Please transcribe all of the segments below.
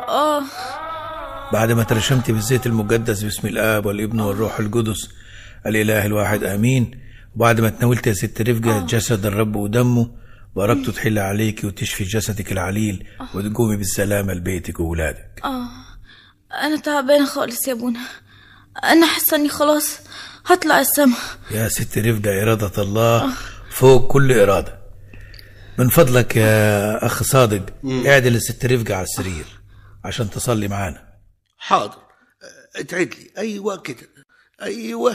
اه بعد ما ترشمت بالزيت المقدس باسم الآب والابن والروح القدس الإله الواحد آمين وبعد ما تناولت يا ست رفقة جسد الرب ودمه بركته تحل عليك وتشفي جسدك العليل وتقومي بالسلامة لبيتك وولادك اه انا تعبانه خالص يا ابونا انا حاسه اني خلاص هطلع السما يا ست رفقة إرادة الله فوق كل إرادة من فضلك يا أخ صادق اعدل الست رفقة على السرير عشان تصلي معانا حاضر اتعد لي ايوه كده ايوه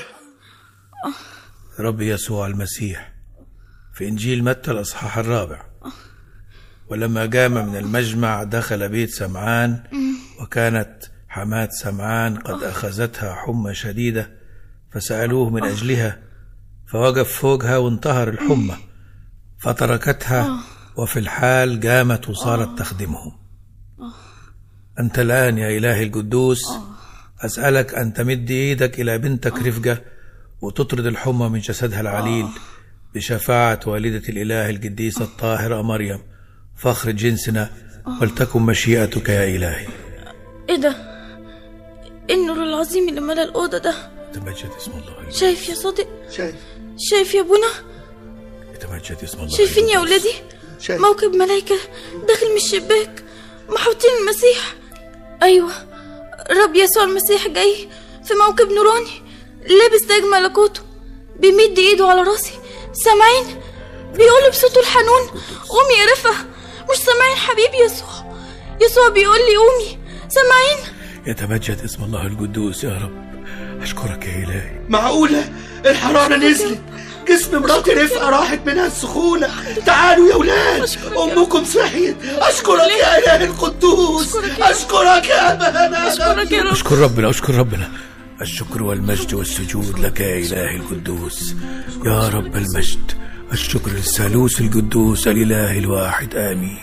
رب يسوع المسيح في إنجيل متى الأصحاح الرابع ولما قام من المجمع دخل بيت سمعان وكانت حماة سمعان قد أخذتها حمى شديدة فسألوه من أجلها فوقف فوقها وانتهر الحمى فتركتها وفي الحال قامت وصارت تخدمهم أنت الآن يا إلهي القدوس أسألك أن تمد إيدك إلى بنتك رفقة وتطرد الحمى من جسدها العليل بشفاعة والدة الإله القديسة الطاهرة مريم فخر جنسنا ولتكن مشيئتك يا إلهي ايه ده إيه النور العظيم اللي ملا الاوضه ده يتمجد اسم الله شايف يا صادق شايف شايف يا ابونا يتمجد اسم الله شايفين يا ولادي شايف موكب ملايكة داخل من الشباك محوطين المسيح أيوة الرب يسوع المسيح جاي في موكب نوراني لابس تاج ملكوته بيمد ايده على راسي سامعين بيقول بصوته الحنون قومي يا رفا مش سامعين حبيبي يسوع يسوع بيقول لي قومي سامعين يتمجد اسم الله القدوس يا رب أشكرك يا إلهي معقولة الحرارة نزلت جسم مراتي رفقة راحت منها السخونة تعالوا يا ولاد أشكرك يا أمكم صحيت أشكرك يا إله القدوس أشكرك يا- أشكرك يا أبانا أشكرك يا رب أشكر ربنا أشكر ربنا الشكر والمجد والسجود لك يا إلهي القدوس يا رب المجد الشكر للثالوث القدوس الإله الواحد آمين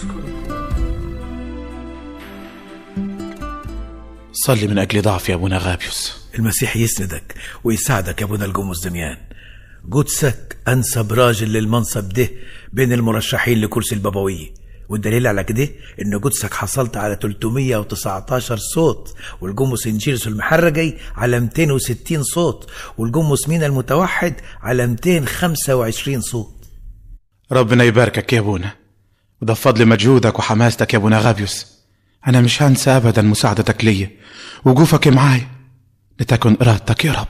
صلي من أجل ضعفي يا أبونا غابيوس المسيح يسندك ويساعدك يا ابونا الجموس دميان قدسك أنسب راجل للمنصب ده بين المرشحين لكرسي البابوية والدليل على كده إن قدسك حصلت على 319 صوت والجمس إنجيلس المحرجي على 260 صوت والجمس مينا المتوحد على 225 صوت ربنا يباركك يا أبونا وده بفضل مجهودك وحماستك يا أبونا غابيوس أنا مش هنسى أبدا مساعدتك ليا وقوفك معايا لتكن إرادتك يا رب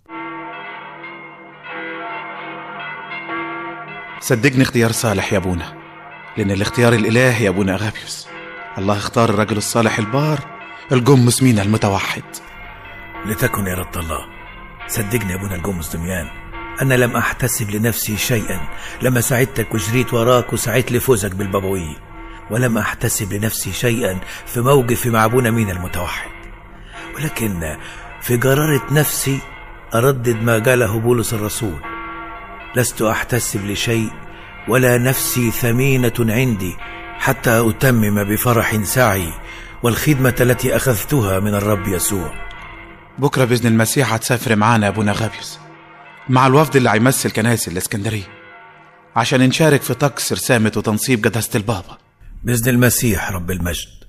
صدقني اختيار صالح يا أبونا لأن الاختيار الإلهي يا أبونا غابيوس الله اختار الرجل الصالح البار الجمس مينا المتوحد لتكن إرادة الله صدقني يا ابونا الجمس دميان أنا لم أحتسب لنفسي شيئا لما ساعدتك وجريت وراك وسعيت لفوزك بالبابوية ولم أحتسب لنفسي شيئا في موقفي مع أبونا مين المتوحد ولكن في قرارة نفسي أردد ما قاله بولس الرسول لست أحتسب لشيء ولا نفسي ثمينة عندي حتى أتمم بفرح سعي والخدمة التي أخذتها من الرب يسوع بكرة بإذن المسيح هتسافر معانا يا أبونا غابيوس مع الوفد اللي هيمثل كنائس الإسكندرية عشان نشارك في طقس رسامة وتنصيب قداسة البابا بإذن المسيح رب المجد